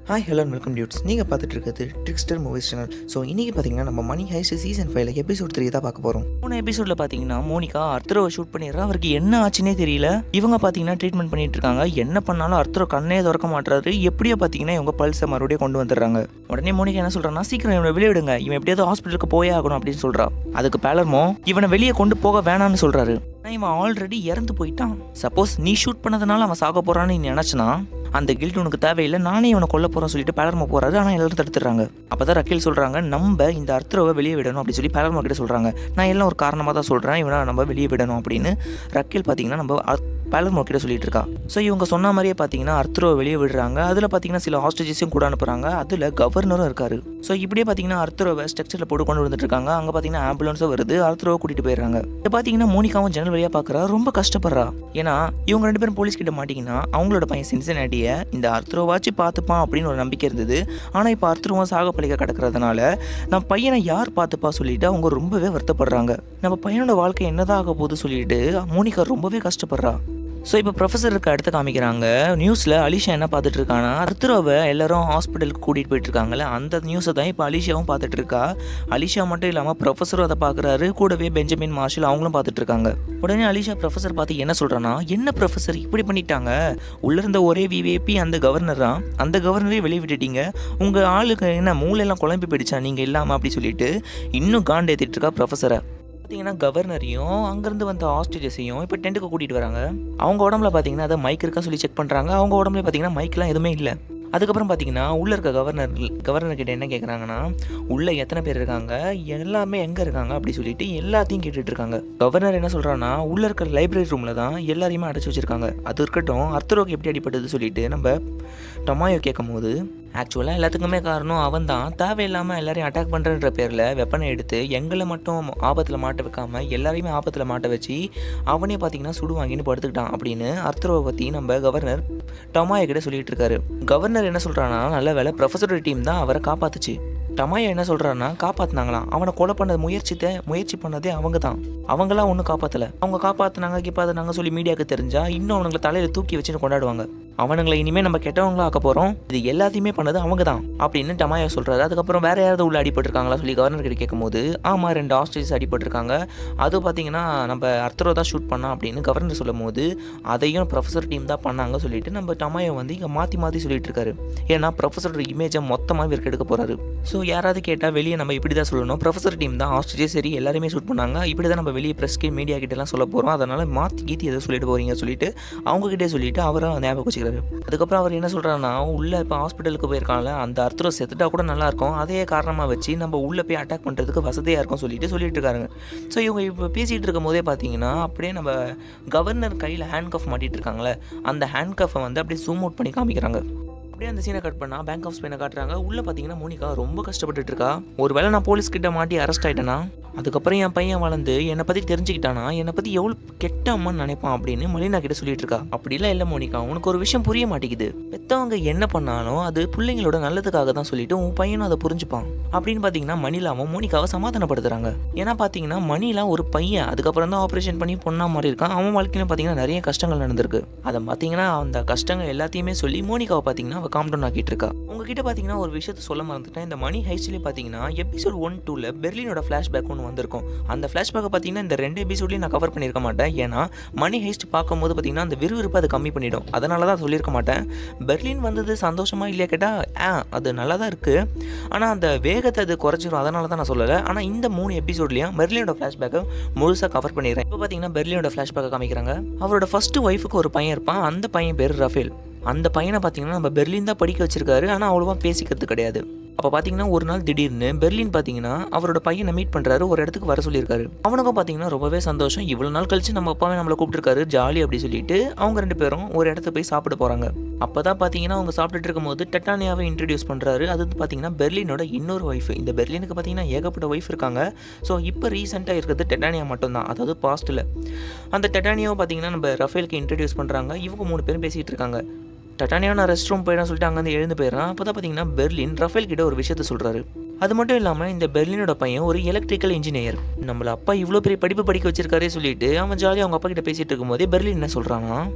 hi hello welcome dudes நீங்கள் பார்த்துட்டு இருக்கிறது ட்ரிக்ஸ்டர் மூவிஸ் சேனல் ஸோ இன்றைக்கி பார்த்தீங்கன்னா நம்ம மணி ஹைஸ்ட் சீசன் ஃபைவ்ல எபிசோட் த்ரீ தான் பார்க்க போகிறோம் போன எபிசோட்ல பாத்தீங்கன்னா மோனிகா அர்த்தரோவை ஷூட் பண்ணிடுறா அவருக்கு என்ன ஆச்சுன்னே தெரியல இவங்க பாத்தீங்கன்னா ட்ரீட்மெண்ட் பண்ணிட்டு இருக்காங்க என்ன பண்ணாலும் அர்த்தரோ கண்ணே திறக்க மாட்டாரு எப்படியோ பாத்தீங்கன்னா இவங்க பல்ஸை மறுபடியும் கொண்டு வந்துடுறாங்க உடனே மோனிகா என்ன சொல்றான்னா சீக்கிரம் இவனை வெளியே விடுங்க இவன் எப்படியாவது ஹாஸ்பிட்டலுக்கு போயே ஆகணும் அப்படின்னு சொல்றா அதுக்கு பேலர்மோ இவனை வெளியே கொண்டு போக வேணாம்னு சொல்றாரு ஆனா இவன் ஆல்ரெடி இறந்து போயிட்டான் சப்போஸ் நீ ஷூட் பண்ணதுனால அவன் சாக போறான்னு நீ நினைச்சனா அந்த கில்ட் உனக்கு தேவையில்லை நானே இவனை கொல்ல போறேன்னு சொல்லிட்டு பேலர்மோ போறாரு ஆனால் எல்லாரும் தடுத்துறாங்க அப்பதான் ரக்கேல் சொல்றாங்க நம்ம இந்த அர்த்தரோவை வெளியே விடணும் அப்படி சொல்லி பேலர்மோ கிட்ட சொல்றாங்க நான் எல்லாம் ஒரு காரணமாக தான் சொல்கிறேன் இவனை நம்ம வெளியே விடணும் அப்படின்னு ரக்கேல் பார்த்தீங்கன்னா நம்ம அர்- பேலர்மோ கிட்ட சொல்லிட்டு இருக்கா ஸோ இவங்க சொன்ன மாதிரியே பார்த்தீங்கன்னா அர்த்தரோவை வெளியே விடுறாங்க அதில் பார்த்தீங்கன்னா சில ஹாஸ்டேஜஸையும் கூட அனுப்புறாங்க அதில் கவர்னரும் இருக்காரு ஸோ இப்படியே பார்த்தீங்கன்னா அர்த்தரோவை ஸ்ட்ரக்சரில் போட்டு கொண்டு வந்துட்டு இருக்காங்க அங்கே பார்த்தீங்கன்னா ஆம்புலன்ஸும் வருது அர்த்தரோவை கூட்டிட்டு போயிடுறாங்க இப்போ பார்த்தீங்கன்னா மோனிகாவும் ஜன்னல் வழியாக பார்க்குறா ரொம்ப கஷ்டப்படுறா ஏன்னா இவங்க ரெண்டு பேரும் போலீஸ் கிட்ட மாட்டிங்கன்னா அவங்களோட பையன் சின்சனாட்டியை இந்த அர்த்தரோவாச்சு பார்த்துப்பான் அப்படின்னு ஒரு நம்பிக்கை இருந்தது ஆனால் இப்போ அர்த்தரோவும் சாக பழிக்க கிடக்கிறதுனால நம்ம பையனை யார் பார்த்துப்பா சொல்லிட்டு அவங்க ரொம்பவே வருத்தப்படுறாங்க நம்ம பையனோட வாழ்க்கை என்னதான் ஆக போகுது சொல்லிட்டு மோனிகா ரொம்பவே கஷ்டப்படுறா ஸோ இப்போ ப்ரொஃபஸருக்கு அடுத்து காமிக்கிறாங்க நியூஸில் அலிஷா என்ன பார்த்துட்டு இருக்கானா அர்த்தரோவை எல்லாரும் ஹாஸ்பிட்டலுக்கு கூட்டிகிட்டு போயிட்டு இருக்காங்கல்ல அந்த நியூஸை தான் இப்போ அலிஷாவும் பார்த்துட்டு இருக்கா அலிஷா மட்டும் இல்லாமல் ப்ரொஃபஸரும் அதை பார்க்குறாரு கூடவே பெஞ்சமின் மார்ஷல் அவங்களும் பார்த்துட்டு இருக்காங்க உடனே அலிஷா ப்ரொஃபஸர் பார்த்து என்ன சொல்கிறான்னா என்ன ப்ரொஃபஸர் இப்படி பண்ணிட்டாங்க உள்ள இருந்த ஒரே விவேபி அந்த கவர்னர் தான் அந்த கவர்னரே வெளியே விட்டுட்டீங்க உங்கள் ஆளுக்கு என்ன மூளையெல்லாம் குழம்பி போயிடுச்சா நீங்கள் இல்லாமல் அப்படி சொல்லிட்டு இன்னும் காண்டு ஏற்றிட்டு இருக்கா ப்ரொஃபஸரை பார்த்தீங்கன்னா கவர்னரையும் அங்கேருந்து வந்த ஹாஸ்டேஜஸையும் இப்போ டென்ட்டுக்கு கூட்டிகிட்டு வராங்க அவங்க உடம்புல பார்த்தீங்கன்னா அதை மைக் இருக்கா சொல்லி செக் பண்ணுறாங்க அவங்க உடம்புல பார்த்தீங்கன்னா மைக்லாம் எதுவுமே இல்லை அதுக்கப்புறம் பார்த்தீங்கன்னா உள்ளே இருக்க கவர்னர் கவர்னர் கிட்ட என்ன கேட்குறாங்கன்னா உள்ளே எத்தனை பேர் இருக்காங்க எல்லாமே எங்கே இருக்காங்க அப்படி சொல்லிட்டு எல்லாத்தையும் கேட்டுட்டு இருக்காங்க கவர்னர் என்ன சொல்கிறான்னா உள்ளே இருக்க லைப்ரரி ரூமில் தான் எல்லாரையுமே அடைச்சி வச்சிருக்காங்க அது இருக்கட்டும் அர்த்தரோக்கு எப்படி அடிப்பட்டது சொல்லிட்டு நம்ம டொமாயோ கேட்கும் போது ஆக்சுவலாக எல்லாத்துக்குமே காரணம் அவன் தான் தேவையில்லாமல் எல்லாரையும் அட்டாக் பண்ணுறன்ற பேரில் வெப்பனை எடுத்து எங்களை மட்டும் ஆபத்தில் மாட்ட வைக்காம எல்லாரையுமே ஆபத்தில் மாட்ட வச்சு அவனே பார்த்தீங்கன்னா சுடு வாங்கின்னு படுத்துக்கிட்டான் அப்படின்னு அர்த்தரோவை பற்றி நம்ம கவர்னர் டொமாயோ கிட்ட சொல்லிட்டு இருக்காரு கவர்னர் என்ன சொல்கிறான்னா நல்ல வேலை ப்ரொஃபஸரோட டீம் தான் அவரை காப்பாத்துச்சு டமாயா என்ன சொல்கிறான்னா காப்பாற்றினாங்களாம் அவனை கொலை பண்ண முயற்சித்த முயற்சி பண்ணதே அவங்க தான் அவங்களாம் ஒன்றும் காப்பாற்றலை அவங்க காப்பாற்றினாங்க கிப்பாத்தினாங்க சொல்லி மீடியாவுக்கு தெரிஞ்சா இன்னும் அவனுங்களை தலையில் தூக்கி வச்சுன்னு கொண்டாடுவாங்க அவனுங்களை இனிமேல் நம்ம கெட்டவங்களா ஆக்க போகிறோம் இது எல்லாத்தையுமே பண்ணது அவங்க தான் அப்படின்னு டமாயா சொல்கிறாரு அதுக்கப்புறம் வேற யாராவது உள்ள அடிபட்டிருக்காங்களா சொல்லி கவர்னர் கிட்ட கேட்கும்போது ஆமாம் ரெண்டு ஹாஸ்டேஜஸ் அடிபட்டிருக்காங்க அது பார்த்தீங்கன்னா நம்ம அர்த்தரோ தான் ஷூட் பண்ணா அப்படின்னு கவர்னர் சொல்லும் போது அதையும் ப்ரொஃபஸர் டீம் தான் பண்ணாங்க சொல்லிட்டு நம்ம டமாயை வந்து இங்கே மாற்றி மாற்றி சொல்லிட்டு இருக்காரு ஏன்னா ப்ரொஃபஸரோட இமேஜை மொத்தமாக இவருக்கு எடுக்க போகிறாரு ஸோ யாராவது கேட்டால் வெளியே நம்ம இப்படி தான் சொல்லணும் ப்ரொஃபஸர் டீம் தான் ஹாஸ்டேஜே சரி எல்லாருமே ஷூட் பண்ணாங்க இப்படி தான் நம்ம வெளியே ப்ரெஸ்க்கு மீடியா கிட்டலாம் சொல்ல போகிறோம் அதனால் மாற்றி கீத்தி எதை சொல்லிட்டு போகிறீங்க சொல்லிட்டு அவங்ககிட்டே சொல்லிட்டு அவரை ஞாபகம் வச்சுக்கிறாரு அதுக்கப்புறம் அவர் என்ன சொல்கிறாருன்னா உள்ளே இப்போ ஹாஸ்பிட்டலுக்கு போயிருக்காங்கல்ல அந்த அர்த்தரை செத்துட்டா கூட நல்லா இருக்கும் அதே காரணமாக வச்சு நம்ம உள்ளே போய் அட்டாக் பண்ணுறதுக்கு வசதியாக இருக்கும் சொல்லிட்டு சொல்லிட்டு இருக்காருங்க ஸோ இவங்க இப்போ பேசிகிட்டு இருக்கும் போதே பார்த்தீங்கன்னா அப்படியே நம்ம கவர்னர் கையில் ஹேண்ட் கஃப் மாட்டிட்டு இருக்காங்களே அந்த ஹேண்ட் கஃபை வந்து அப்படியே ஜூம் அவுட் பண்ணி காமிக்கிறாங்க அப்படியே அந்த சீனை கட் பண்ணா பேங்க் ஆஃப் ஸ்பெயினை காட்டுறாங்க உள்ள பார்த்தீங்கன்னா மோனிகா ரொம்ப கஷ்டப்பட்டுட்டு இருக்கா ஒருவேளை நான் போலீஸ் கிட்ட மாட்டி அரெஸ்ட் ஆயிட்டேனா அதுக்கப்புறம் என் பையன் வளர்ந்து என்னை பற்றி தெரிஞ்சுக்கிட்டானா என்னை பற்றி எவ்வளோ கெட்ட அம்மான்னு நினைப்பான் அப்படின்னு மலினா கிட்ட சொல்லிட்டு இருக்கா அப்படிலாம் இல்லை மோனிகா உனக்கு ஒரு விஷயம் புரிய மாட்டேங்குது பெத்தவங்க என்ன பண்ணாலும் அது பிள்ளைங்களோட நல்லதுக்காக தான் சொல்லிட்டு உன் பையனும் அதை புரிஞ்சுப்பான் அப்படின்னு பார்த்தீங்கன்னா மணிலாவும் மோனிகாவை சமாதானப்படுத்துறாங்க ஏன்னா பார்த்தீங்கன்னா மணிலாம் ஒரு பையன் அதுக்கப்புறம் தான் ஆப்ரேஷன் பண்ணி பொண்ணா மாதிரி இருக்கான் அவன் வாழ்க்கையில பார்த்தீங்கன்னா நிறைய கஷ்டங்கள் நடந்திருக்கு அதை பார்த்தீங்கன்னா அந்த கஷ்டங்கள் எல்லாத்தையுமே சொல்லி மோனிகாவை பார்த்தீங்கன்னா அவள் காம் டவுன் ஆக்கிட்டு இருக்கா உங்ககிட்ட பார்த்தீங்கன்னா ஒரு விஷயத்த சொல்ல மறந்துட்டேன் இந்த மணி ஹைஸ்ட்லேயே பார்த்தீங்கன்னா எபிசோட் ஒன் டூவில் பெர்லினோட ஃப்ளாஷ்பேக் ஒன்று வந்திருக்கும் அந்த ஃப்ளாஷ்பேக்கை பார்த்தீங்கன்னா இந்த ரெண்டு எபிசோட்லையும் நான் கவர் பண்ணியிருக்க மாட்டேன் ஏன்னா மணி ஹைஸ்ட் பார்க்கும்போது பார்த்தீங்கன்னா அந்த விறுவிறுப்பு அது கம்மி பண்ணிடும் அதனால தான் சொல்லியிருக்க மாட்டேன் பெர்லின் வந்தது சந்தோஷமா இல்லையா கேட்டால் ஆ அது நல்லா தான் இருக்குது ஆனால் அந்த வேகத்தை அது குறைச்சிரும் அதனால தான் நான் சொல்லலை ஆனால் இந்த மூணு எபிசோட்லையும் பெர்லினோட ஃப்ளாஷ்பேக்கை முழுசாக கவர் பண்ணிடுறேன் இப்போ பார்த்தீங்கன்னா பெர்லினோட ஃப்ளாஷ்பேக்கை காமிக்கிறாங்க அவரோட ஃபர்ஸ்ட் ஒய்ஃபுக்கு ஒரு பையன் இருப்பான் அந்த பையன் பேர் ரஃபேல் அந்த பையனை பார்த்தீங்கன்னா நம்ம பெர்லின் தான் படிக்க வச்சிருக்காரு ஆனால் அவ்வளோவா பேசிக்கிறது கிடையாது அப்போ பார்த்தீங்கன்னா ஒரு நாள் திடீர்னு பெர்லின் பார்த்தீங்கன்னா அவரோட பையனை மீட் பண்ணுறாரு ஒரு இடத்துக்கு வர சொல்லியிருக்காரு அவனுக்கும் பார்த்தீங்கன்னா ரொம்பவே சந்தோஷம் இவ்வளோ நாள் கழிச்சு நம்ம அப்பாவே நம்மளை கூப்பிட்டுருக்காரு ஜாலி அப்படி சொல்லிட்டு அவங்க ரெண்டு பேரும் ஒரு இடத்துக்கு போய் சாப்பிட போகிறாங்க அப்போ தான் பார்த்தீங்கன்னா அவங்க சாப்பிட்டுட்டு இருக்கும்போது டெட்டானியாவை இன்ட்ரடியூஸ் பண்ணுறாரு அது வந்து பார்த்தீங்கன்னா பெர்லினோட இன்னொரு ஒய்ஃப் இந்த பெர்லினுக்கு பார்த்தீங்கன்னா ஏகப்பட்ட ஒய்ஃப் இருக்காங்க ஸோ இப்போ ரீசெண்டாக இருக்கிறது டெட்டானியா மட்டும்தான் அதாவது பாஸ்ட்டில் அந்த டெட்டானியாவை பார்த்தீங்கன்னா நம்ம ரஃபேலுக்கு இன்ட்ரடியூஸ் பண்ணுறாங்க இவங்க மூணு பேரும் பேசிகிட்டு இருக்காங்க டட்டானியா நான் ரெஸ்ட் ரூம் போயிடும் சொல்லிட்டு அங்கேருந்து எழுந்து போயிடறான் அப்போ தான் பார்த்தீங்கன்னா பெர்லின் ரஃபேல் கிட்ட ஒரு விஷயத்த சொல்கிறாரு அது மட்டும் இல்லாமல் இந்த பெர்லினோட பையன் ஒரு எலக்ட்ரிக்கல் இன்ஜினியர் நம்மள அப்பா இவ்வளோ பெரிய படிப்பு படிக்க வச்சிருக்காரே சொல்லிட்டு அவன் ஜாலியாக அவங்க அப்பா கிட்ட பேசிட்டு இருக்கும்போதே பெர்லின் என்ன சொல்கிறான்னா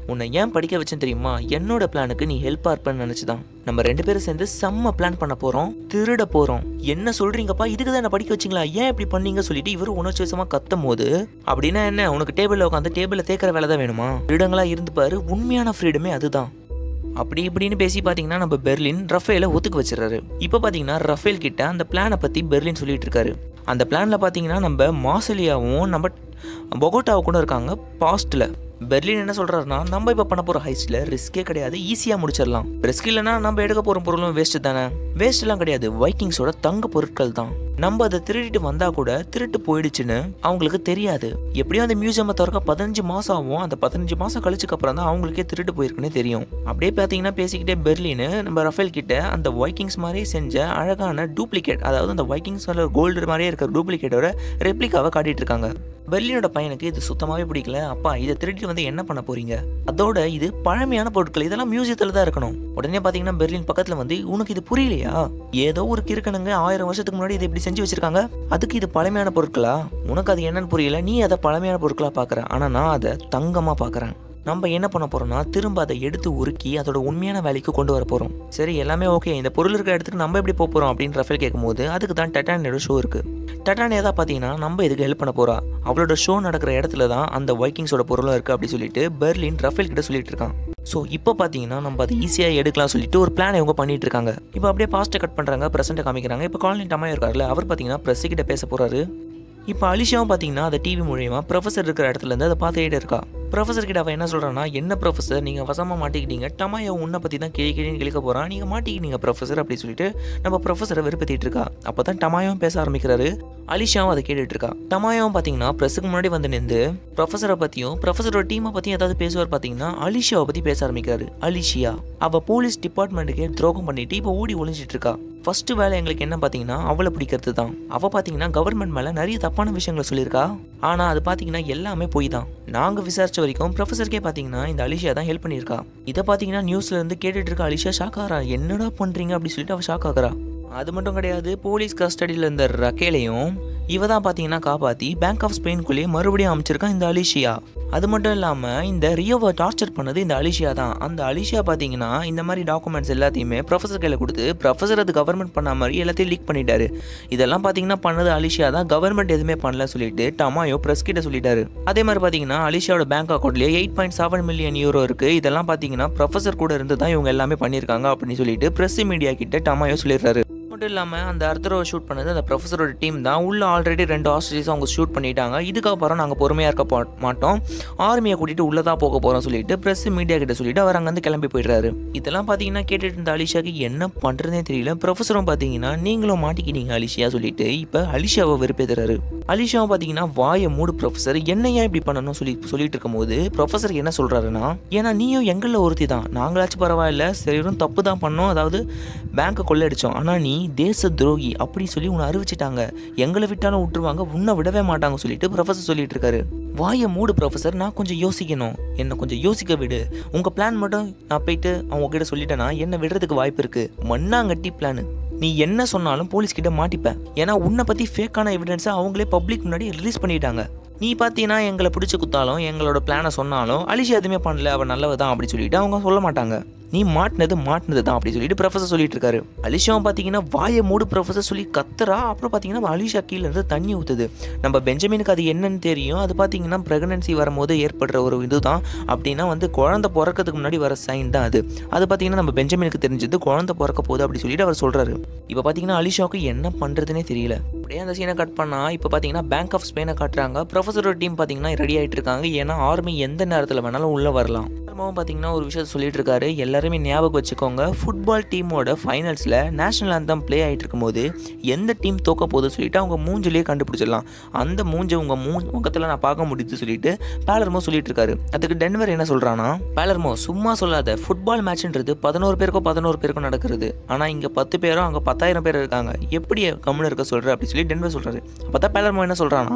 உன்னை ஏன் படிக்க வச்சேன் தெரியுமா என்னோட பிளானுக்கு நீ ஹெல்ப்பாக இருப்பேன்னு நினச்சிதான் நம்ம ரெண்டு பேரும் சேர்ந்து செம்ம பிளான் பண்ண போகிறோம் திருட போகிறோம் என்ன சொல்கிறீங்கப்பா இதுக்கு தான் என்ன படிக்க வச்சிங்களா ஏன் இப்படி பண்ணீங்க சொல்லிட்டு இவர் உணர்ச்சி வசமாக கத்தும் போது அப்படின்னா என்ன உனக்கு டேபிளில் உட்காந்து டேபிளில் தேக்கிற வேலை தான் வேணுமா திருடங்களா இருந்து பாரு உண்மையான ஃப்ரீடமே அதுதான் அப்படி இப்படின்னு பேசி பார்த்தீங்கன்னா நம்ம பெர்லின் ரஃபேலை ஒத்துக்க வச்சிடறாரு இப்போ பார்த்தீங்கன்னா ரஃபேல் கிட்ட அந்த பிளானை பற்றி பெர்லின் சொல்லிட்டு இருக்காரு அந்த பிளானில் பார்த்தீங்கன்னா நம்ம மாசலியாவும் நம்ம பொகோட்டாவும் கூட இருக்காங்க பாஸ்ட்டில் பெர்லின் என்ன சொல்கிறாருன்னா நம்ம இப்போ பண்ண போகிற ஹைஸ்டில் ரிஸ்கே கிடையாது ஈஸியாக முடிச்சிடலாம் ரிஸ்க் இல்லைன்னா நம்ம எடுக்க போகிற பொருளும் வேஸ்ட்டு தானே வேஸ்ட்லாம் கிடையாது வைக்கிங்ஸோட தங்க பொருட்கள் தான் நம்ம அதை திருடிட்டு வந்தால் கூட திருட்டு போயிடுச்சுன்னு அவங்களுக்கு தெரியாது எப்படியும் அந்த மியூசியமை திறக்க பதினஞ்சு மாதம் ஆகும் அந்த பதினஞ்சு மாதம் கழிச்சுக்கு அப்புறம் தான் அவங்களுக்கே திருட்டு போயிருக்குன்னு தெரியும் அப்படியே பார்த்தீங்கன்னா பேசிக்கிட்டே பெர்லின் நம்ம ரஃபேல் கிட்ட அந்த வைக்கிங்ஸ் மாதிரியே செஞ்ச அழகான டூப்ளிகேட் அதாவது அந்த வைக்கிங்ஸ் கோல்டு மாதிரியே இருக்கிற டூப்ளிகேட்டோட ரெப்ளிகாவை காட்டிட்டு இருக்காங்க பெர்லினோட பையனுக்கு இது சுத்தமாகவே பிடிக்கல அப்பா இதை திருடிட்டு வந்து என்ன பண்ண போறீங்க அதோட இது பழமையான பொருட்கள் இதெல்லாம் மியூசியத்தில் தான் இருக்கணும் உடனே பார்த்தீங்கன்னா பெர்லின் பக்கத்தில் வந்து உனக்கு இது புரியலையா ஏதோ ஒரு கிறுக்கணுங்க ஆயிரம் வருஷத்துக்கு முன்னாடி இதை இப்படி செஞ்சு வச்சிருக்காங்க அதுக்கு இது பழமையான பொருட்களா உனக்கு அது என்னன்னு புரியல நீ அதை பழமையான பொருட்களா பார்க்குற ஆனால் நான் அதை தங்கமாக பார்க்குறேன் நம்ம என்ன பண்ண போறோம்னா திரும்ப அதை எடுத்து உருக்கி அதோட உண்மையான வேலைக்கு கொண்டு வர போறோம் சரி எல்லாமே ஓகே இந்த பொருள் இருக்கிற இடத்துக்கு நம்ம எப்படி போக போறோம் அப்படின்னு ரஃபேல் கேட்கும்போது அதுக்கு தான் டட்டானியோட ஷோ இருக்கு டட்டானியா தான் பார்த்தீங்கன்னா நம்ம இதுக்கு ஹெல்ப் பண்ண போறா அவளோட ஷோ நடக்கிற இடத்துல தான் அந்த வைக்கிங்ஸோட பொருளும் இருக்கு அப்படி சொல்லிட்டு பெர்லின் ரஃபேல் கிட்ட சொல்லிட்டு இருக்கான் ஸோ இப்போ பார்த்தீங்கன்னா நம்ம அதை ஈஸியாக எடுக்கலாம் சொல்லிட்டு ஒரு பிளான் இவங்க பண்ணிட்டு இருக்காங்க இப்போ அப்படியே பாஸ்ட்டை கட் பண்ணுறாங்க ப்ரெசென்ட்டை காமிக்கிறாங்க இப்போ காலனி டமாயோ இருக்காருல்ல அவர் பார்த்தீங்கன்னா ப்ரெஸ் கிட்ட பேச போறாரு இப்போ அலிஷாவும் பார்த்தீங்கன்னா அந்த டிவி மூலியமா ப்ரொஃபஸர் இருக்கிற இடத்துல இருந்து அதை பார்த்துக்கிட்டே இருக்கா ப்ரொஃபஸர் கிட்ட அவன் என்ன சொல்கிறான்னா என்ன ப்ரொஃபஸர் நீங்கள் வசமாக மாட்டிக்கிட்டீங்க டமாயோ உன்னை பற்றி தான் கிளி கிளின்னு கிளிக்க போகிறான் நீங்கள் மாட்டிக்கிட்டீங்க ப்ரொஃபஸர் அப்படி சொல்லிட்டு நம்ம ப்ரொஃபஸரை வெறுப்பேற்றிட்டு இருக்கா அப்போ தான் டமாயும் பேச ஆரம்பிக்கிறாரு அலிஷாவும் அதை கேட்டுட்டு இருக்கா டமாயும் பார்த்தீங்கன்னா ப்ரெஸ்ஸுக்கு முன்னாடி வந்து நின்று ப்ரொஃபஸரை பற்றியும் ப்ரொஃபஸரோட டீமை பற்றியும் ஏதாவது பேசுவார் பார்த்தீங்கன்னா அலிஷாவை பற்றி பேச ஆரம்பிக்கிறாரு அலிஷியா அவள் போலீஸ் டிபார்ட்மெண்ட்டுக்கே துரோகம் பண்ணிட்டு இப்போ ஓடி ஒளிஞ்சிட்டு இருக்கா ஃபர்ஸ்ட் வேலை எங்களுக்கு என்ன பார்த்தீங்கன்னா அவளை பிடிக்கிறது தான் அவள் பார்த்தீங்கன்னா கவர்மெண்ட் மேலே நிறைய தப்பான விஷயங்களை சொல்லியிருக்கா ஆனால் அது பார்த்தீங்கன்னா எல்லாமே போய் தான் நாங்கள் விசாரிச்ச வரைக்கும் ப்ரொஃபஸருக்கே பார்த்தீங்கன்னா இந்த அலிஷா தான் ஹெல்ப் பண்ணியிருக்கா இதை பார்த்தீங்கன்னா நியூஸ்ல இருந்து கேட்டுட்டு இருக்க அலிஷா ஷாக் ஆகிறா என்னடா பண்ணுறீங்க அப்படி சொல்லிட்டு அவள் ஷாக் ஆகுறா அது மட்டும் கிடையாது போலீஸ் கஸ்டடியில் இருந்த ரக்கேலையும் இவ தான் பார்த்தீங்கன்னா காப்பாற்றி பேங்க் ஆஃப் ஸ்பெயின்குள்ளேயே மறுபடியும் அமைச்சிருக்கான் இந்த அலிஷியா அது மட்டும் இல்லாமல் இந்த ரியோவை டார்ச்சர் பண்ணது இந்த அலிஷியா தான் அந்த அலிஷியா பார்த்தீங்கன்னா இந்த மாதிரி டாக்குமெண்ட்ஸ் எல்லாத்தையுமே ப்ரொஃபஸர் கையில் கொடுத்து ப்ரொஃபஸர் அது கவர்மெண்ட் பண்ண மாதிரி எல்லாத்தையும் லீக் பண்ணிட்டாரு இதெல்லாம் பார்த்தீங்கன்னா பண்ணது அலிஷியா தான் கவர்மெண்ட் எதுவுமே பண்ணல சொல்லிட்டு டமாயோ ப்ரெஸ் கிட்ட சொல்லிட்டாரு அதே மாதிரி பார்த்தீங்கன்னா அலிஷியாவோட பேங்க் அக்கௌண்ட்லேயே eight point seven million euro இருக்கு இதெல்லாம் பார்த்தீங்கன்னா ப்ரொஃபஸர் கூட இருந்து தான் இவங்க எல்லாமே பண்ணியிருக்காங்க அப்படின்னு சொல்லிட்டு ப்ரெஸ் மீடியா கிட்ட டமாயோ சொல்லிடுறாரு மட்டும் இல்லாமல் அந்த அர்த்தரோவை ஷூட் பண்ணது அந்த ப்ரொஃபஸரோட டீம் தான் உள்ள ஆல்ரெடி ரெண்டு ஹாஸ்டேஜஸ் அவங்க ஷூட் பண்ணிட்டாங்க இதுக்கப்புறம் நாங்கள் பொறுமையாக இருக்க பா- மாட்டோம் ஆர்மியை கூட்டிட்டு உள்ளே தான் போக போகிறோம் சொல்லிட்டு ப்ரெஸ் மீடியா கிட்ட சொல்லிட்டு அவர் அங்கேருந்து கிளம்பி போயிடுறாரு இதெல்லாம் பார்த்தீங்கன்னா கேட்டுட்டு இருந்த அலிஷாக்கு என்ன பண்ணுறதே தெரியல ப்ரொஃபஸரும் பார்த்தீங்கன்னா நீங்களும் மாட்டிக்கிட்டீங்க அலிஷியா சொல்லிட்டு இப்போ அலிஷாவை வெறுப்பேத்துறாரு அலிஷாவை பார்த்தீங்கன்னா வாயை மூடு ப்ரொஃபஸர் என்ன ஏன் இப்படி பண்ணணும் சொல்லி சொல்லிட்டு இருக்கும்போது ப்ரொஃபஸர் என்ன சொல்கிறாருன்னா ஏன்னா நீயும் எங்களில் ஒருத்தி தான் நாங்களாச்சும் பரவாயில்ல சரியும் தப்பு தான் பண்ணோம் அதாவது பேங்க்கை கொள்ளையடிச்சோம் ஆனால் நீ தேச துரோகி அப்படி சொல்லி உன்னை அறிவிச்சிட்டாங்க எங்களை விட்டாலும் விட்டுருவாங்க உன்னை விடவே மாட்டாங்க சொல்லிட்டு ப்ரொஃபஸர் சொல்லிட்டு இருக்காரு வாயை மூடு ப்ரொஃபஸர் நான் கொஞ்சம் யோசிக்கணும் என்னை கொஞ்சம் யோசிக்க விடு உங்கள் பிளான் மட்டும் நான் போயிட்டு அவங்க கிட்ட சொல்லிட்டேன்னா என்னை விடுறதுக்கு வாய்ப்பு இருக்கு மண்ணாங்கட்டி பிளான் நீ என்ன சொன்னாலும் போலீஸ் கிட்ட மாட்டிப்ப ஏன்னா உன்னை பற்றி ஃபேக்கான எவிடன்ஸை அவங்களே பப்ளிக் முன்னாடி ரிலீஸ் பண்ணிட்டாங்க நீ பார்த்தீங்கன்னா எங்களை பிடிச்சி குத்தாலும் எங்களோட பிளானை சொன்னாலும் அலிஷா எதுவுமே பண்ணல அவள் நல்லவ தான் அப்படி சொல்லிட்டு அவங்க சொல்ல மாட்டாங்க நீ மாட்டினது மாட்டினது தான் அப்படி சொல்லிட்டு ப்ரொஃபஸர் சொல்லிட்டு இருக்காரு அலிஷாவும் பார்த்தீங்கன்னா வாயை மூடு ப்ரொஃபஸர் சொல்லி கத்துறா அப்புறம் பார்த்தீங்கன்னா அலிஷா கீழே இருந்து தண்ணி ஊற்றுது நம்ம பெஞ்சமினுக்கு அது என்னன்னு தெரியும் அது பார்த்தீங்கன்னா ப்ரெக்னன்சி வரும்போது ஏற்படுற ஒரு இதுதான் அப்படின்னா வந்து குழந்தை பிறக்கிறதுக்கு முன்னாடி வர சைன் தான் அது அது பார்த்தீங்கன்னா நம்ம பெஞ்சமினுக்கு தெரிஞ்சது குழந்தை பிறக்க போகுது அப்படி சொல்லிட்டு அவர் சொல்றாரு இப்போ பார்த்தீங்கன்னா அலிஷாவுக்கு என்ன பண்ணுறதுனே தெரியல அப்படியே அந்த சீனை கட் பண்ணா இப்போ பார்த்தீங்கன்னா பேங்க் ஆஃப் ஸ்பெயினை காட்டுறாங்க ப்ரொஃபஸரோட டீம் பார்த்தீங்கன்னா ரெடி ஆகிட்டு இருக்காங்க ஏன்னா ஆர்மி எந்த நேரத்தில் வேணாலும் உள்ளே வரலாம் திரும்பவும் பார்த்தீங்கன்னா ஒரு விஷயத்த சொல்லிட்டு இருக்காரு எல்லாருமே ஞாபகம் வச்சுக்கோங்க ஃபுட்பால் டீமோட ஃபைனல்ஸில் நேஷனல் அந்தம் ப்ளே ஆகிட்டு இருக்கும்போது எந்த டீம் தோக்க போகுது சொல்லிட்டு அவங்க மூஞ்சிலேயே கண்டுபிடிச்சிடலாம் அந்த மூஞ்சை உங்கள் மூ முகத்தில் நான் பார்க்க முடியுது சொல்லிட்டு பேலர்மோ சொல்லிட்டு இருக்காரு அதுக்கு டென்வர் என்ன சொல்கிறான்னா பேலர்மோ சும்மா சொல்லாத ஃபுட்பால் மேட்ச்ன்றது பதினோரு பேருக்கோ பதினோரு பேருக்கும் நடக்கிறது ஆனால் இங்கே பத்து பேரும் அங்கே பத்தாயிரம் பேர் இருக்காங்க எப்படி கம்முன்னு இருக்க சொல்கிற அப்படி சொல்லி டென்வர் சொல்கிறாரு அப்போ தான் பேலர்மோ என்ன சொல்கிறான்னா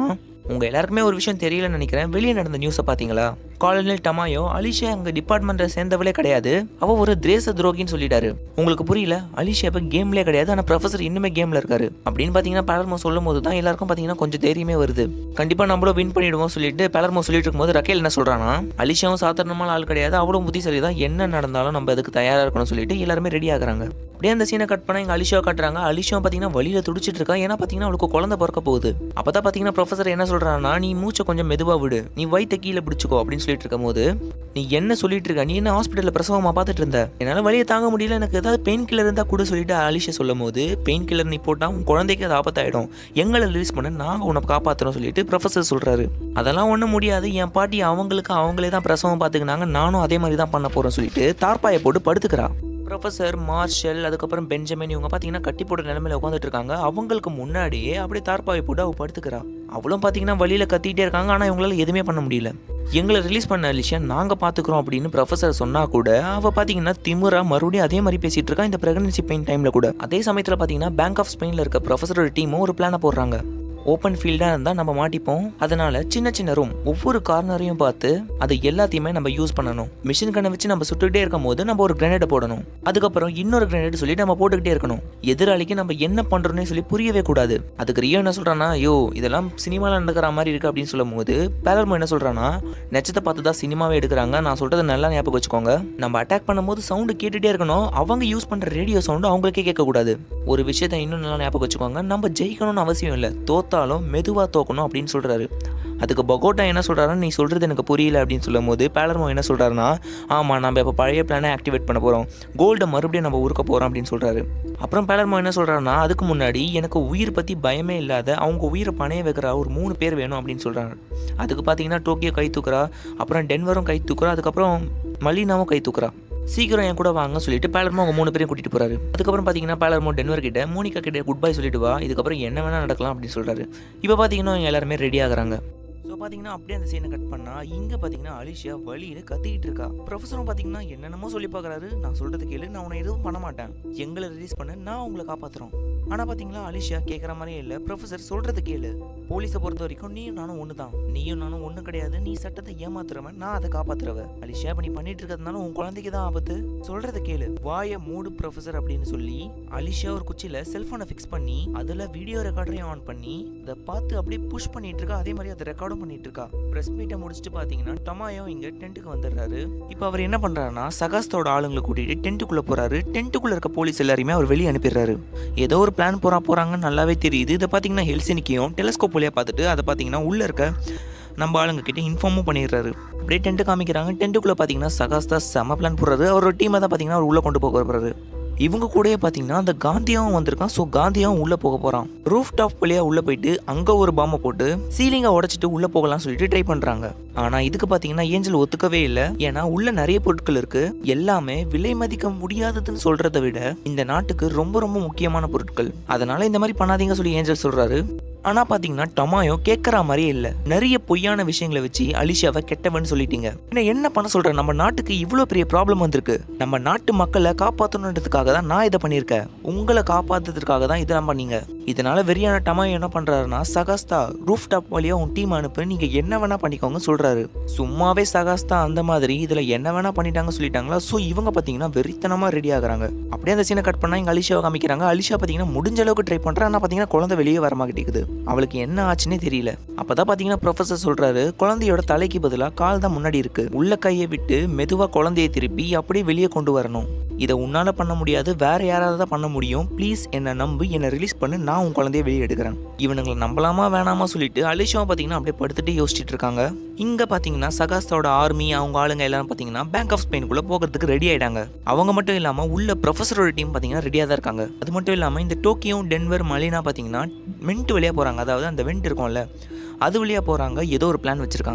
உங்கள் எல்லாருக்குமே ஒரு விஷயம் தெரியலன்னு நினைக்கிறேன் வெளியே நடந்த நியூஸை பார்த்தீங்களா காலனில் டமாயோ அலிஷா அங்கே டிபார்ட்மெண்ட்டை சேர்ந்தவளே கிடையாது அவள் ஒரு திரேச துரோகின்னு சொல்லிட்டாரு உங்களுக்கு புரியல அலிஷா இப்போ கேம்லேயே கிடையாது ஆனால் ப்ரொஃபஸர் இன்னுமே கேமில் இருக்காரு அப்படின்னு பார்த்தீங்கன்னா பேலர்மோ சொல்லும் போது தான் எல்லாருக்கும் பார்த்தீங்கன்னா கொஞ்சம் தைரியமே வருது கண்டிப்பாக நம்மளும் வின் பண்ணிடுவோம் சொல்லிட்டு பேலர்மோ சொல்லிட்டு இருக்கும்போது ரக்கேல் என்ன சொல்கிறான்னா அலிஷாவும் சாதாரணமான ஆள் கிடையாது அவளும் புத்திசாலி தான் என்ன நடந்தாலும் நம்ம அதுக்கு தயாராக இருக்கணும்னு சொல்லிட்டு எல்லாருமே ரெடி ஆகுறாங்க அப்படியே அந்த சீனை கட் பண்ணால் எங்கள் அலிஷாவை காட்டுறாங்க அலிஷா பார்த்தீங்கன்னா வழியில் துடிச்சிட்டு இருக்கா ஏன்னா பார்த்தீங்கன்னா அவளுக்கு குழந்தை பிறக்க போகுது அப்போ தான் பார்த்தீங்கன்னா ப்ரொஃபஸர் என்ன சொல்கிறான்னா நீ மூச்சை கொஞ்சம் மெதுவாக விடு நீ வயிற்ற கீழே பிடிச்சிக்கோ அப்படின்னு சொல்லிட்டு இருக்கும்போது நீ என்ன சொல்லிட்டு இருக்க நீ என்ன ஹாஸ்பிட்டலில் பிரசவமாக பார்த்துட்டு இருந்த என்னால் வழியை தாங்க முடியல எனக்கு ஏதாவது பெயின் கில்லர் இருந்தால் கூட சொல்லிட்டு அலிஷா சொல்லும் போது பெயின் கில்லர் நீ போட்டால் உன் குழந்தைக்கு அது ஆபத்தாயிடும் எங்களை ரிலீஸ் பண்ண நாங்கள் உன்னை காப்பாற்றுறோம் சொல்லிட்டு ப்ரொஃபஸர் சொல்கிறாரு அதெல்லாம் ஒன்றும் முடியாது என் பாட்டி அவங்களுக்கு அவங்களே தான் பிரசவம் பார்த்துக்கினாங்க நானும் அதே மாதிரி தான் பண்ண போகிறேன் சொல்லிட்டு தார்பாயை போட்டு படுத்துக்கிறா ப்ரொஃபஸர் மார்ஷல் அதுக்கப்புறம் பெஞ்சமின் இவங்க பார்த்தீங்கன்னா கட்டி போட்ட நிலமையில உட்காந்துட்டு இருக்காங்க அவங்களுக்கு முன்னாடியே அப்படியே தார்பாவை போட்டு அவள் படுத்துக்கிறா அவளும் பார்த்தீங்கன்னா வழியில் கத்திட்டே இருக்காங்க ஆனால் இவங்களால எதுவுமே பண்ண முடியல எங்களை ரிலீஸ் பண்ண அலிஷா நாங்கள் பார்த்துக்குறோம் அப்படின்னு ப்ரொஃபஸர் சொன்னால் கூட அவள் பார்த்தீங்கன்னா திமுறா மறுபடியும் அதே மாதிரி பேசிகிட்டு இருக்கா இந்த ப்ரெக்னன்சி பெயின் டைமில் கூட அதே சமயத்தில் பார்த்தீங்கன்னா பேங்க் ஆஃப் ஸ்பெயினில் இருக்க ப்ரொஃபஸரோட டீமும் ஒரு பிளானை போடுறாங்க ஓப்பன் ஃபீல்டாக இருந்தால் நம்ம மாட்டிப்போம் அதனால சின்ன சின்ன ரூம் ஒவ்வொரு கார்னரையும் பார்த்து அதை எல்லாத்தையுமே நம்ம யூஸ் பண்ணணும் மிஷின் கண்ணை வச்சு நம்ம சுட்டுக்கிட்டே இருக்கும் போது நம்ம ஒரு கிரனேடை போடணும் அதுக்கப்புறம் இன்னொரு கிரனேட் சொல்லி நம்ம போட்டுக்கிட்டே இருக்கணும் எதிராளிக்கு நம்ம என்ன பண்ணுறோன்னே சொல்லி புரியவே கூடாது அதுக்கு ரியோ என்ன சொல்கிறான்னா ஐயோ இதெல்லாம் சினிமாவில் நடக்கிற மாதிரி இருக்குது அப்படின்னு சொல்லும் போது பேலர்மோ என்ன சொல்கிறான்னா நெச்சத்தை பார்த்து தான் சினிமாவே எடுக்கிறாங்க நான் சொல்கிறத நல்லா ஞாபகம் வச்சுக்கோங்க நம்ம அட்டாக் பண்ணும்போது சவுண்டு கேட்டுகிட்டே இருக்கணும் அவங்க யூஸ் பண்ணுற ரேடியோ சவுண்டு அவங்களுக்கே கேட்கக்கூடாது ஒரு விஷயத்தை இன்னும் நல்லா ஞாபகம் வச்சுக்கோங்க நம்ம ஜெயிக்கணும்னு அவசியம் இல்லை தோத்தாலும் மெதுவாக தோக்கணும் அப்படின்னு சொல்கிறாரு அதுக்கு பகோட்டா என்ன சொல்கிறாருன்னு நீ சொல்கிறது எனக்கு புரியல அப்படின்னு சொல்லும் போது பேலர்மோ என்ன சொல்கிறாருன்னா ஆமாம் நம்ம இப்போ பழைய பிளானை ஆக்டிவேட் பண்ண போகிறோம் கோல்டை மறுபடியும் நம்ம ஊருக்க போகிறோம் அப்படின்னு சொல்கிறாரு அப்புறம் பேலர்மோ என்ன சொல்கிறாருன்னா அதுக்கு முன்னாடி எனக்கு உயிர் பற்றி பயமே இல்லாத அவங்க உயிரை பணைய வைக்கிற ஒரு மூணு பேர் வேணும் அப்படின்னு சொல்கிறாங்க அதுக்கு பார்த்தீங்கன்னா டோக்கியோ கை தூக்குறா அப்புறம் டென்வரும் கை தூக்குறா அதுக்கப்புறம் மலினாவும் கை தூக்குறா சீக்கிரம் என் கூட வாங்க சொல்லிட்டு பேலர்மோ அவங்க மூணு பேரையும் கூட்டிட்டு போறாரு அதுக்கப்புறம் பார்த்தீங்கன்னா பேலர்மோ டென்வர் கிட்ட மோனிகா கிட்ட குட் பை சொல்லிட்டு வா இதுக்கப்புறம் என்ன வேணா நடக்கலாம் அப்படின்னு சொல்றாரு இப்போ பார்த்தீங்கன்னா அவங்க எல்லாருமே ரெடி ஆகுறாங்க ஸோ பார்த்தீங்கன்னா அப்படியே அந்த சீனை கட் பண்ணா இங்கே பார்த்தீங்கன்னா அலிஷா வழியில் கத்திக்கிட்டு இருக்கா ப்ரொஃபஸரும் பார்த்தீங்கன்னா என்னென்னமோ சொல்லி பார்க்குறாரு நான் சொல்றது கேளு நான் உன்னை எதுவும் பண்ண மாட்டேன் எங்களை ரிலீஸ் பண்ண நான் உங்களை காப்பாற்றுறோம் ஆனால் பார்த்தீங்களா அலிஷா கேட்குற மாதிரியே இல்லை ப்ரொஃபஸர் சொல்றது கேளு போலீஸை பொறுத்த வரைக்கும் நீயும் நானும் ஒன்று தான் நீயும் நானும் ஒன்று கிடையாது நீ சட்டத்தை ஏமாத்துறவன் நான் அதை காப்பாத்துறவ அலிஷா இப்போ நீ பண்ணிட்டு இருக்கிறதுனால உன் குழந்தைக்கு தான் ஆபத்து சொல்றத கேளு வாய மூடு ப்ரொஃபஸர் அப்படின்னு சொல்லி அலிஷா ஒரு குச்சியில் செல்ஃபோனை ஃபிக்ஸ் பண்ணி அதில் வீடியோ ரெக்கார்டரையும் ஆன் பண்ணி அதை பார்த்து அப்படியே புஷ் பண்ணிட்டு இருக்கா அதே மாதிரி அதை ரெக்கார்டும் பண்ணிட்டு இருக்கா ப்ரெஸ் மீட்டை முடிச்சுட்டு பார்த்தீங்கன்னா டமாயோ இங்கே டென்ட்டுக்கு வந்துடுறாரு இப்போ அவர் என்ன பண்ணுறாருன்னா சகாஸ்தோட ஆளுங்களை கூட்டிட்டு டென்ட்டுக்குள்ளே போறாரு டென்ட்டுக்குள்ளே இருக்க போலீஸ் எல்லாரையுமே அவர் வெளியே அனுப்பிடுறாரு ஏதோ ஒரு பிளான் போறா போறாங்கன்னு நல்லாவே தெரியுது இதை பார்த்தீங்கன்னா ஹெல்சினிக்கையும் டெலஸ்கோப் வழியாக பார்த்துட்டு அதை பார்த்தீங்கன்னா உள்ளே இருக்க நம்ம ஆளுங்க கிட்ட இன்ஃபார்மும் பண்ணிடுறாரு அப்படியே டென்ட்டு காமிக்கிறாங்க டென்ட்டுக்குள்ளே பார்த்தீங்கன்னா சகாஸ் தான் செம பிளான் போடுறாரு அவரோட டீமை தான் பார்த்தீங்கன்னா அவர் உள்ளே கொண்டு போக போகிறாரு இவங்க கூடயே பார்த்தீங்கன்னா அந்த காந்தியாவும் வந்திருக்கான் ஸோ காந்தியாவும் உள்ளே போக போகிறான் ரூஃப் டாப் வழியாக உள்ளே போயிட்டு அங்கே ஒரு பாம்பை போட்டு சீலிங்கை உடச்சிட்டு உள்ளே போகலாம்னு சொல்லிட்டு ட்ரை பண்ணுறாங்க ஆனால் இதுக்கு பார்த்தீங்கன்னா ஏஞ்சல் ஒத்துக்கவே இல்லை ஏன்னா உள்ள நிறைய பொருட்கள் இருக்கு எல்லாமே விலை மதிக்க முடியாததுன்னு சொல்றதை விட இந்த நாட்டுக்கு ரொம்ப ரொம்ப முக்கியமான பொருட்கள் அதனால இந்த மாதிரி பண்ணாதீங்க சொல்லி ஏஞ்சல் சொல்றாரு ஆனா பாத்தீங்கன்னா டொமாயோ கேட்கற மாதிரியே இல்ல நிறைய பொய்யான விஷயங்களை வச்சு அலிஷாவை கெட்டவன் சொல்லிட்டீங்க என்ன என்ன பண்ண சொல்ற நம்ம நாட்டுக்கு இவ்வளோ பெரிய ப்ராப்ளம் வந்திருக்கு நம்ம நாட்டு மக்களை காப்பாற்றணுன்றதுக்காக தான் நான் இதை பண்ணியிருக்கேன் உங்களை காப்பாத்துறதுக்காக தான் இதெல்லாம் பண்ணீங்க இதனால வெறியான டமாயோ என்ன பண்றாருன்னா சகாஸ்தா ரூஃப் டாப் வழியா உன் டீம் அனுப்பு நீங்க என்ன வேணா பண்ணிக்கோங்க சொல்றாரு சும்மாவே சகாஸ்தா அந்த மாதிரி இதுல என்ன வேணா பண்ணிட்டாங்க சொல்லிட்டாங்களா ஸோ இவங்க பாத்தீங்கன்னா வெறித்தனமா ரெடி ஆகுறாங்க அப்படியே அந்த சீனை கட் பண்ணா இங்க அலிஷாவை காமிக்கிறாங்க அலிஷா பாத்தீங்கன்னா முடிஞ்ச அளவுக்கு ட்ரை பண்றா ஆனா பாத்தீங்கன்னா குழந்தை வெளியே வர மாட்டேங்குது அவளுக்கு என்ன ஆச்சுன்னே தெரியல அப்பதான் பாத்தீங்கன்னா ப்ரொஃபசர் சொல்றாரு குழந்தையோட தலைக்கு பதிலா கால் தான் முன்னாடி இருக்கு உள்ள கையை விட்டு மெதுவா குழந்தையை திருப்பி அப்படியே வெளியே கொண்டு வரணும் இதை உன்னால பண்ண முடியாது வேற யாராவது தான் பண்ண முடியும் ப்ளீஸ் என்னை நம்பு என்னை ரிலீஸ் பண்ணு நான் உன் குழந்தைய வெளியே எடுக்கிறேன் இவனுங்களை நம்பலாமா வேணாமா சொல்லிட்டு அலிஷாவை பார்த்தீங்கன்னா அப்படியே படுத்துட்டு யோசிச்சுட்டு இருக்காங்க இங்க பாத்தீங்கன்னா சகாஸ்தோட ஆர்மி அவங்க ஆளுங்க எல்லாரும் பாத்தீங்கன்னா பேங்க் ஆஃப் ஸ்பெயினுக்குள்ள போகிறதுக்கு ரெடி ஆயிட்டாங்க அவங்க மட்டும் இல்லாம உள்ள ப்ரொஃபஸரோட டீம் பாத்தீங்கன்னா ரெடியா தான் இருக்காங்க அது மட்டும் இல்லாம இந்த டோக்கியோ டென்வர் மலினா பாத்தீங்கன்னா வெண்ட் வழியா போறாங்க அதாவது அந்த வெண்ட் இருக்கும்ல அது வழியா போறாங்க ஏதோ ஒரு பிளான் வச்சிருக்காங்க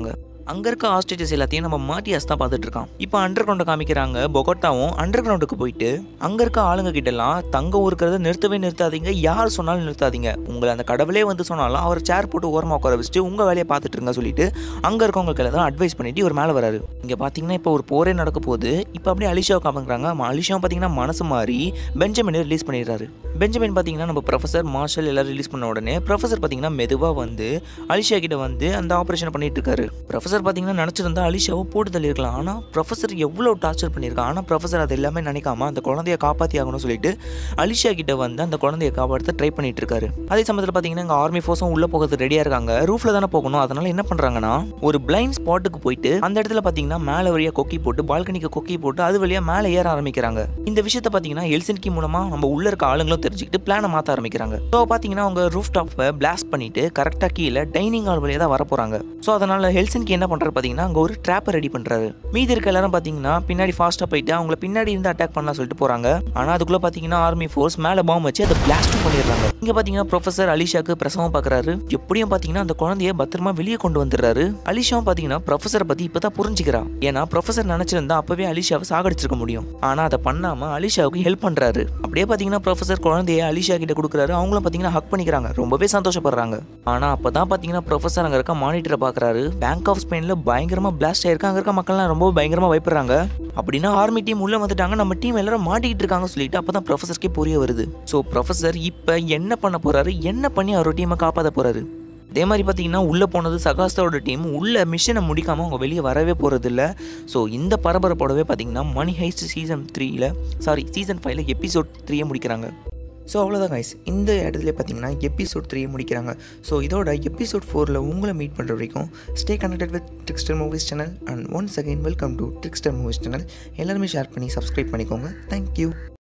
அங்கே இருக்க ஹாஸ்டேஜஸ் எல்லாத்தையும் நம்ம மாட்டியாஸ் தான் பார்த்துட்டு இருக்கான் இப்போ அண்டர் கிரவுண்டை காமிக்கிறாங்க பொகோட்டாவும் அண்டர் கிரவுண்டுக்கு போயிட்டு அங்கே இருக்க ஆளுங்க கிட்டலாம் தங்க ஊருக்கிறத நிறுத்தவே நிறுத்தாதீங்க யார் சொன்னாலும் நிறுத்தாதீங்க உங்களை அந்த கடவுளே வந்து சொன்னாலும் அவர் சேர் போட்டு ஓரமாக உட்கார வச்சுட்டு உங்கள் வேலையை பார்த்துட்டு இருங்க சொல்லிட்டு அங்கே இருக்கவங்களுக்கு எல்லாம் அட்வைஸ் பண்ணிட்டு இவர் மேலே வராரு இங்கே பார்த்தீங்கன்னா இப்போ ஒரு போரே நடக்க போகுது இப்போ அப்படியே அலிஷாவை காமிக்கிறாங்க அலிஷாவும் பார்த்தீங்கன்னா மனசு மாறி பெஞ்சமினை ரிலீஸ் பண்ணிடுறாரு பெஞ்சமின் பார்த்தீங்கன்னா நம்ம ப்ரொஃபசர் மார்ஷல் எல்லாரும் ரிலீஸ் பண்ண உடனே ப்ரொஃபசர் பார்த்தீங்கன்னா மெதுவாக வந்து அலிஷா கிட்ட வந்து அந்த ஆப்ரேஷன் பண்ணிட்டு இருக்காரு ப்ரொஃபசர் பார்த்தீங்கன்னா நினச்சிருந்தா அலிஷாவை போட்டு தள்ளியிருக்கலாம் ஆனால் ப்ரொஃபசர் எவ்வளோ டார்ச்சர் பண்ணியிருக்கான் ஆனால் ப்ரொஃபசர் அது எல்லாமே நினைக்காம அந்த குழந்தைய காப்பாற்றி ஆகணும்னு சொல்லிட்டு அலிஷா கிட்ட வந்து அந்த குழந்தைய காப்பாற்ற ட்ரை பண்ணிட்டு இருக்காரு அதே சமயத்தில் பார்த்தீங்கன்னா இங்கே ஆர்மி ஃபோர்ஸும் உள்ளே போகிறது ரெடியாக இருக்காங்க ரூஃபில் தானே போகணும் அதனால என்ன பண்ணுறாங்கன்னா ஒரு பிளைண்ட் ஸ்பாட்டுக்கு போயிட்டு அந்த இடத்துல பார்த்தீங்கன்னா மேலே வழியாக கொக்கி போட்டு பால்கனிக்கு கொக்கி போட்டு அது வழியாக மேலே ஏற ஆரம்பிக்கிறாங்க இந்த விஷயத்தை பார்த்தீங்கன்னா எல்சன்கி மூலமாக நம்ம உள்ள இருக்க ஆளுங்களும் தெரிஞ்சுக்கிட்டு பிளானை மாற்ற ஆரம்பிக்கிறாங்க ஸோ பார்த்தீங்கன்னா அவங்க ரூஃப் டாப்பை பிளாஸ்ட் பண்ணிட்டு கரெக்டாக கீழே டைனிங் ஹால் வழியாக தான் வர போகிறாங்க ஸோ அதனால ஹெல்சன்கி என்ன பண்ணுறாரு பார்த்தீங்கன்னா அங்கே ஒரு ட்ராப்பை ரெடி பண்ணுறாரு மீதி இருக்க எல்லாரும் பார்த்தீங்கன்னா பின்னாடி ஃபாஸ்ட்டாக போயிட்டு அவங்கள பின்னாடி இருந்து அட்டாக் பண்ணலாம் சொல்லிட்டு போகிறாங்க ஆனால் அதுக்குள்ளே பார்த்தீங்கன்னா ஆர்மி ஃபோர்ஸ் மேலே பாம்பு வச்சு அதை பிளாஸ்ட் பண்ணிடுறாங்க இங்கே பார்த்தீங்கன்னா ப்ரொஃபசர் அலிஷாக்கு பிரசவம் பார்க்குறாரு எப்படியும் பார்த்தீங்கன்னா அந்த குழந்தைய பத்திரமா வெளியே கொண்டு வந்துடுறாரு அலிஷாவும் பார்த்தீங்கன்னா ப்ரொஃபசரை பற்றி இப்போ தான் புரிஞ்சுக்கிறா ஏன்னா ப்ரொஃபசர் நினச்சிருந்தா அப்போவே அலிஷாவை சாகடிச்சிருக்க முடியும் ஆனால் அதை பண்ணாமல் அலிஷாவுக்கு ஹெல்ப் பண்ணுறாரு அப்படியே பார்த்தீங்கன்னா ப்ரொஃபசர் குழந்தைய அலிஷா கிட்ட கொடுக்குறாரு அவங்களும் பார்த்தீங்கன்னா ஹக் பண்ணிக்கிறாங்க ரொம்பவே சந்தோஷப்படுறாங்க ஆனால் அப்போ தான் பார்த்தீங்கன்னா ப்ரொஃபசர் அங்கே இருக்க மானிட்டரை பார்க்குறாரு பேங்க் ஆஃப் ஸ்பெயினில் பயங்கரமாக பிளாஸ்ட் ஆயிருக்கு அங்கே இருக்க மக்கள்லாம் ரொம்ப பயங்கரமாக பயப்படுறாங்க அப்படின்னா ஆர்மி டீம் உள்ளே வந்துட்டாங்க நம்ம டீம் எல்லாரும் மாட்டிக்கிட்டு இருக்காங்க சொல்லிட்டு அப்போ தான் ப்ரொஃபஸருக்கே புரிய வருது ஸோ ப்ரொஃபஸர் இப்போ என்ன பண்ண போறாரு என்ன பண்ணி அவரோட டீமை காப்பாற்ற போறாரு அதே மாதிரி பார்த்தீங்கன்னா உள்ளே போனது சகாஸ்தரோட டீம் உள்ள மிஷனை முடிக்காமல் அவங்க வெளியே வரவே போகிறது இல்லை ஸோ இந்த பரபரப்போடவே பார்த்தீங்கன்னா மணி ஹைஸ்ட் சீசன் த்ரீயில் சாரி சீசன் ஃபைவ்ல எபிசோட் த்ரீயை முடிக்கிறாங்க ஸோ அவ்வளோதான் கைஸ் இந்த இடத்துல பார்த்தீங்கன்னா எபிசோட் த்ரீ முடிக்கிறாங்க ஸோ இதோட எபிசோட் ஃபோரில் உங்களை மீட் பண்ணுற வரைக்கும் stay connected with Trickster Movies channel and once again welcome to Trickster Movies channel எல்லாருமே ஷேர் பண்ணி சப்ஸ்கிரைப் பண்ணிக்கோங்க தேங்க்யூ